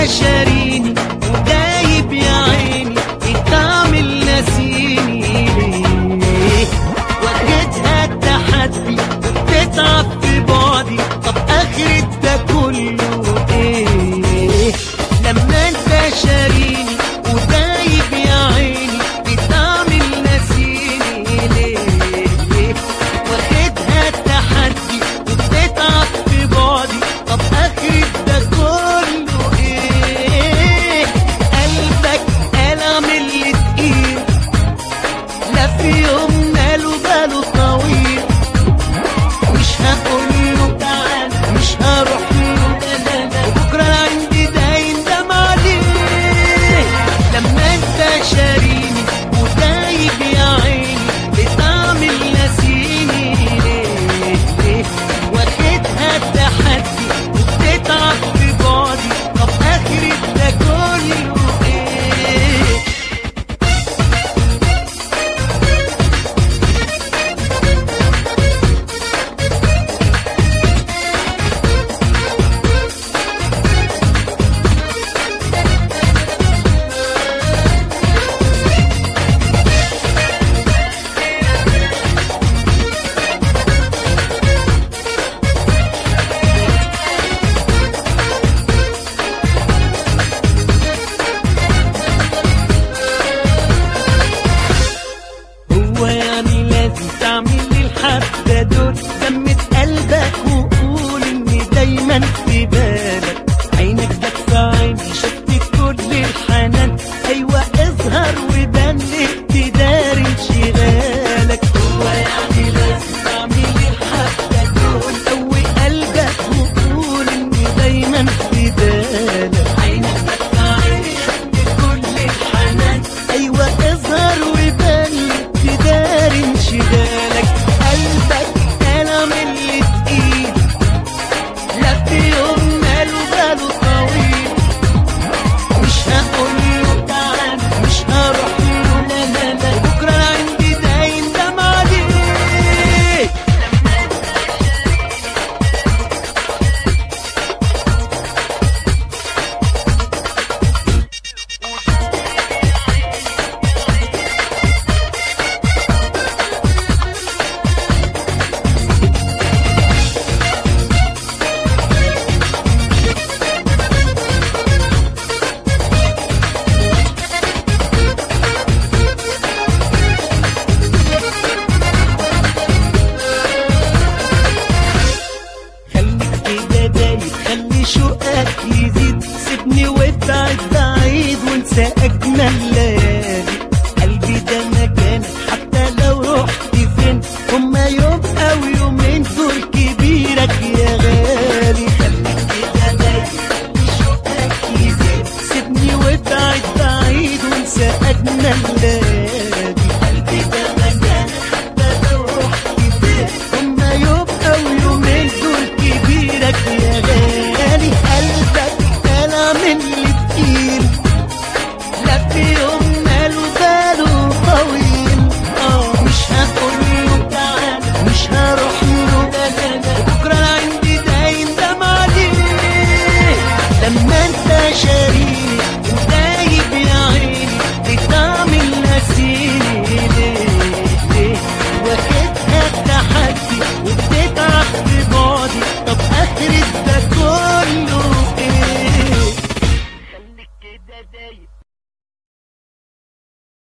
شاريني وجايب يا عيني بتعمل ناسيني ليه واجهتها التحدي وبتتعب في بعدي طب اخرة ده كله ايه لما انت شاريني وجايب يا عيني بتعمل ناسيني ليه واخدها التحدي وبتتعب في بعدي طب اخرة ده كله ايه قلبك قلم اللي تقيل لا في يوم ماله باله طويل مش هقول له تعال مش هروح له لا لا لا بكره انا عندي ده يندم عليه لما انت شاريني وتايب يا عيني بتعمل ناسيني ليه ليه واخدها التحدي وبتتعب في بعدي طب اخرة ده كله ايه هو يعني لازم تعمل لي الحبة دول سمت قلبك وقول اني دايما في بالك عينك جت في عيني شفت كل الحنان ايوه اظهر وبان تدار انشغالك هو يعني لازم تعمل لي الحبة دول قوي قلبك وقول اني دايما في بالك عينك جت في عيني شفت كل الحنان ايوه اظهر وبان تدار انشغالك قلبك كلام اللي تقيل لا في يوم ماله باله طويل مش هقول له تعال مش هروح له لا لا لا بكره انا عندي ده يندم عليه خليك كده دايب خلي شوقك يزيد سيبني وابعد بعيد وانسى اجمل ليالي